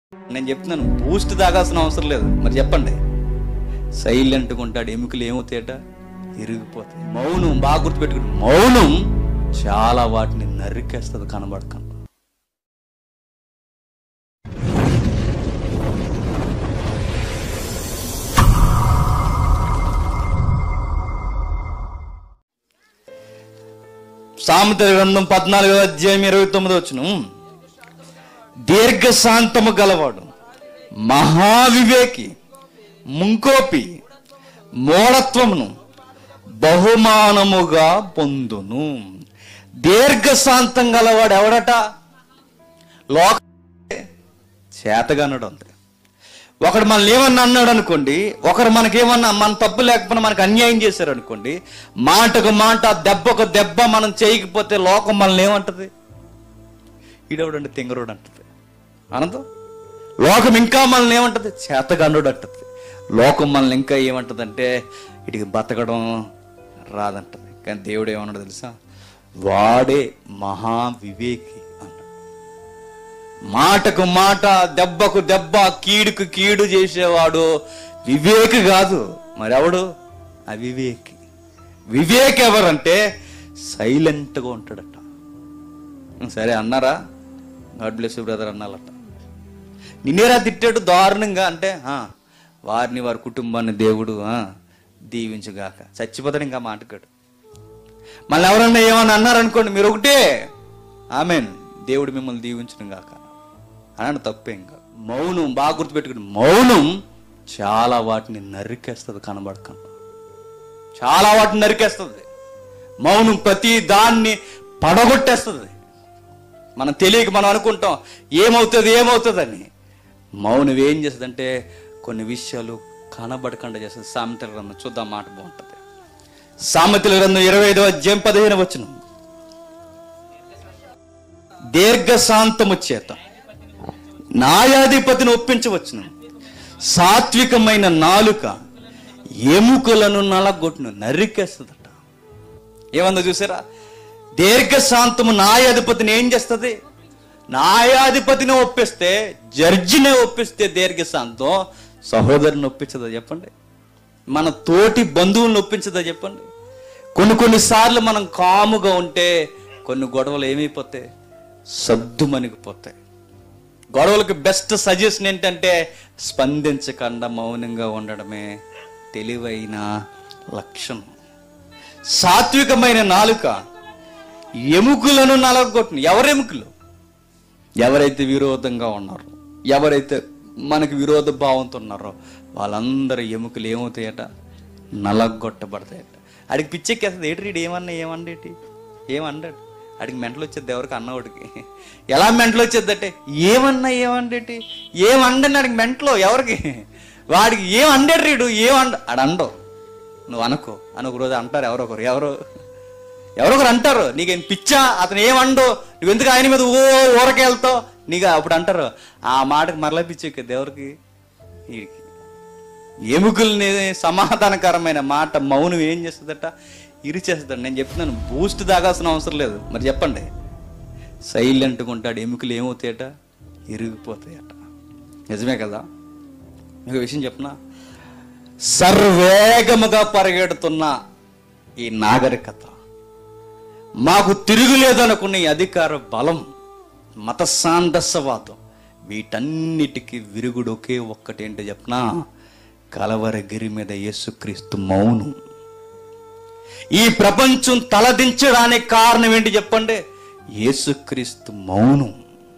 నేను చెప్తున్నాను బూస్ట్ తాగాల్సిన అవసరం లేదు మరి చెప్పండి సైలెంట్గా ఉంటాడు ఎముకలు ఏమవుతాయట ఇరిగిపోతాయి మౌనం బాగా గుర్తుపెట్టుకుంటు మౌనం చాలా వాటిని నరికేస్తుంది కనబడకుండా సామెతల గ్రంథం పద్నాలుగో అధ్యాయం ఇరవై తొమ్మిది వచ్చును దీర్ఘశాంతము గలవాడు మహావివేకి ముంకోపి మూఢత్వమును బహుమానముగా పొందును దీర్ఘశాంతం గలవాడు ఎవడట లోక చేతగానడు అంతే ఒకడు మనల్ని ఏమన్నా అన్నాడు అనుకోండి ఒకరు మనకేమన్నా మన తప్పు లేకపోయినా మనకు అన్యాయం చేశారు అనుకోండి మాటకు మాట దెబ్బకు దెబ్బ మనం చేయకపోతే లోకం మనల్ని ఏమంటది ఈడవడండి తింగరోడు అంటది అనంతం లోకం ఇంకా మనల్ని ఏమంటది చేతగానుడు అంటది లోకం మనల్ని ఇంకా ఏమంటదంటే ఇటుకి బతకడం రాదంటది కానీ దేవుడు ఏమన్నాడు తెలుసా వాడే మహా వివేకి అన్నాడు మాటకు మాట దెబ్బకు దెబ్బ కీడుకు కీడు చేసేవాడు వివేక్ కాదు మరెవడు అవివేకి వివేక్ ఎవరంటే సైలెంట్గా ఉంటాడట సరే అన్నారా గాడ్ బ్లెస్ బ్రదర్ అన్నారట నిన్నేరా తిట్టాడు దారుణంగా అంటే "ఆ, వారిని వారి కుటుంబాన్ని దేవుడు ఆ, దీవించుగాక చచ్చిపోతాడు ఇంకా మాటకాడు మళ్ళీ ఎవరన్నా ఏమన్నా అన్నారనుకోండి మీరు ఒకటే ఆమెన్ దేవుడు మిమ్మల్ని దీవించను గాక అని తప్పేం కాదు మౌనం బాగా గుర్తుపెట్టుకుని మౌనం చాలా వాటిని నరికేస్తుంది కనబడకుండా చాలా వాటిని నరికేస్తుంది మౌనం ప్రతి దాన్ని పడగొట్టేస్తుంది మనం తెలియక మనం అనుకుంటాం ఏమవుతుంది ఏమవుతుందని మౌనం ఏం చేస్తుందంటే కొన్ని విషయాలు కనబడకుండా చేస్తుంది సామెతల గ్రంథం చూద్దాం మాట బాగుంటుంది సామెతల గ్రంథం ఇరవై ఐదో అధ్యాయం పదిహేను వచ్చిన దీర్ఘశాంతము చేత న్యాయాధిపతిని ఒప్పించవచ్చును సాత్వికమైన నాలుక ఎముకలను నలగొట్టును నరికేస్తుందట ఏమందో చూసారా దీర్ఘశాంతము న్యాయాధిపతిని ఏం చేస్తుంది న్యాయాధిపతిని ఒప్పిస్తే జడ్జిని ఒప్పిస్తే దీర్ఘశాంతం సహోదరుని ఒప్పించదా చెప్పండి మన తోటి బంధువులను ఒప్పించదా చెప్పండి కొన్ని కొన్నిసార్లు మనం కాముగా ఉంటే కొన్ని గొడవలు ఏమైపోతాయి సద్దుమణిగిపోతాయి గొడవలకు బెస్ట్ సజెషన్ ఏంటంటే స్పందించకుండా మౌనంగా ఉండడమే తెలివైన లక్షణం సాత్వికమైన నాలుక ఎముకలను నలగొట్టిన ఎవరు ఎముకలు ఎవరైతే విరోధంగా ఉన్నారో ఎవరైతే మనకు విరోధ భావంతో ఉన్నారో వాళ్ళందరి ఎముకలు ఏమవుతాయట నలగొట్టబడతాయట ఆడికి పిచ్చెక్కేస్తుంది ఏటి రీడు ఏమన్నా ఏమండేటి ఏమన్నాడు ఆడికి మెంటలు వచ్చేది ఎవరికి అన్నవాడికి ఎలా మెంటలు వచ్చేది అంటే ఏమన్నా ఏమండేటి ఏమండని ఆడికి మెంటలో ఎవరికి వాడికి ఏం అండేడు రీడు ఏమండ ఆడు అండవు నువ్వు అనుకో అని ఒక రోజు అంటారు ఎవరో ఒకరు ఎవరు ఎవరో ఒకరు అంటారు నీకేం పిచ్చా అతను ఏమండో నువ్వు ఎందుకు ఆయన మీద ఓ ఊరకే వెళ్తావు నీకు అప్పుడు అంటారు ఆ మాటకి మరలా పిచ్చెక్కింది ఎవరికి వీడికి ఎముకల్ని సమాధానకరమైన మాట మౌనం ఏం చేస్తుందట ఇరిచేస్తుందట నేను చెప్తున్నాను బూస్ట్ తాగాల్సిన అవసరం లేదు మరి చెప్పండి సైలెంట్గా ఉంటాడు ఎముకలు ఏమవుతాయట ఇరిగిపోతాయట నిజమే కదా మీకు విషయం చెప్పనా సర్వేగముగా పరిగెడుతున్న ఈ నాగరికత మాకు తిరుగులేదనుకున్న ఈ అధికార బలం మత సాందస్యవాదం వీటన్నిటికీ విరుగుడు ఒకే ఒక్కటి ఏంటో చెప్పనా కలవరగిరి మీద యేసుక్రీస్తు మౌనం ఈ ప్రపంచం తలదించడానికి కారణం ఏంటి చెప్పండి యేసుక్రీస్తు మౌనం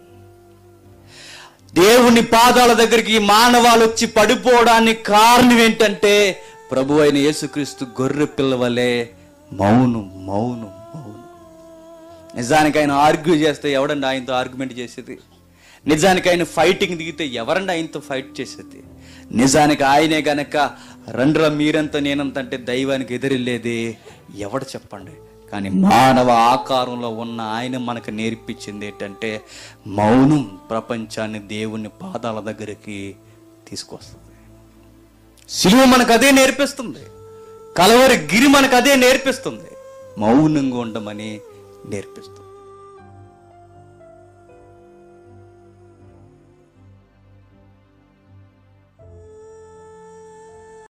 దేవుని పాదాల దగ్గరికి ఈ మానవాళి వచ్చి పడిపోవడానికి కారణం ఏంటంటే ప్రభు అయిన యేసుక్రీస్తు గొర్రె పిల్ల వలె మౌనం మౌనం మౌనం నిజానికి ఆయన ఆర్గ్యూ చేస్తే ఎవడండి ఆయనతో ఆర్గ్యుమెంట్ చేసేది నిజానికి ఆయన ఫైటింగ్ దిగితే ఎవరండి ఆయనతో ఫైట్ చేసేది నిజానికి ఆయనే గనక రండ్రా మీరంత నేనంత అంటే దైవానికి ఎదురెళ్ళేది ఎవడు చెప్పండి కానీ మానవ ఆకారంలో ఉన్న ఆయన మనకు నేర్పించింది ఏంటంటే మౌనం ప్రపంచాన్ని దేవుని పాదాల దగ్గరికి తీసుకొస్తుంది సిలువ మనకు అదే నేర్పిస్తుంది కలవరి గిరి మనకు అదే నేర్పిస్తుంది మౌనంగా ఉండమని నేర్పిస్తుంది